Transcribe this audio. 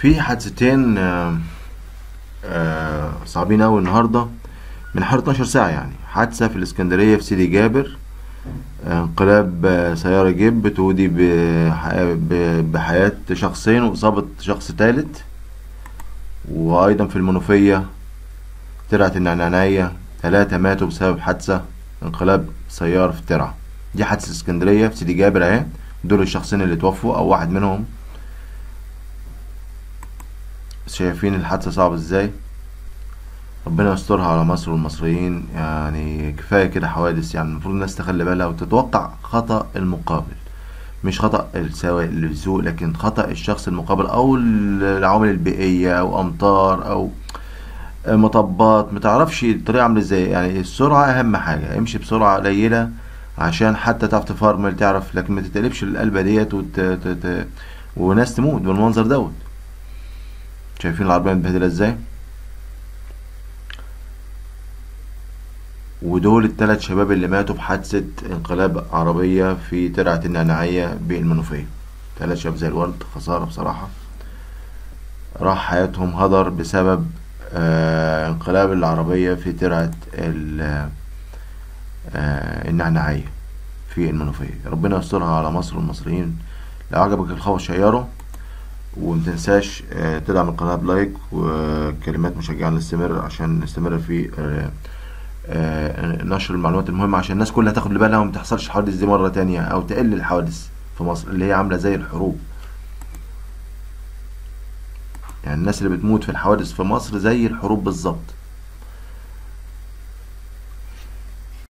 في حادثتين آه، آه، صعبين أوي النهاردة من حوالي 12 ساعة يعني حادثة في الإسكندرية في سيدي جابر آه، انقلاب آه، سيارة جيب بتودي بح- ب- بحياة شخصين وإصابة شخص تالت وأيضا في المنوفية ترعة النعنانية ثلاثة ماتوا بسبب حادثة انقلاب سيارة في ترعة دي حادثة اسكندرية في سيدي جابر اهي دول الشخصين اللي توفوا أو واحد منهم شايفين الحادثة صعبة ازاي ربنا يسترها على مصر والمصريين يعني كفاية كده حوادث يعني المفروض الناس تخلي بالها وتتوقع خطأ المقابل مش خطأ السواق اللي بيسوق لكن خطأ الشخص المقابل أو العوامل البيئية أو أمطار أو مطبات متعرفش الطريقة عاملة ازاي يعني السرعة أهم حاجة امشي بسرعة قليلة عشان حتى تعرف تفرمل تعرف لكن ما تتقلبش القلبة ديت وت... ت... ت... وناس تموت بالمنظر دوت شايفين العربية متبهدلة ازاي ودول التلات شباب اللي ماتوا في حادثة انقلاب عربية في ترعة النعناعية بالمنوفية تلات شباب زي الورد خسارة بصراحة راح حياتهم هدر بسبب آه انقلاب العربية في ترعة ال- آه النعناعية في المنوفية ربنا يسترها على مصر والمصريين لو عجبك الخبر شيره ومتنساش آه، تدعم القناة بلايك وكلمات مشجعة نستمر عشان نستمر في آه، آه، نشر المعلومات المهمة عشان الناس كلها تاخد بالها وما تحصلش الحوادث دي مرة تانية أو تقل الحوادث في مصر اللي هي عاملة زي الحروب يعني الناس اللي بتموت في الحوادث في مصر زي الحروب بالظبط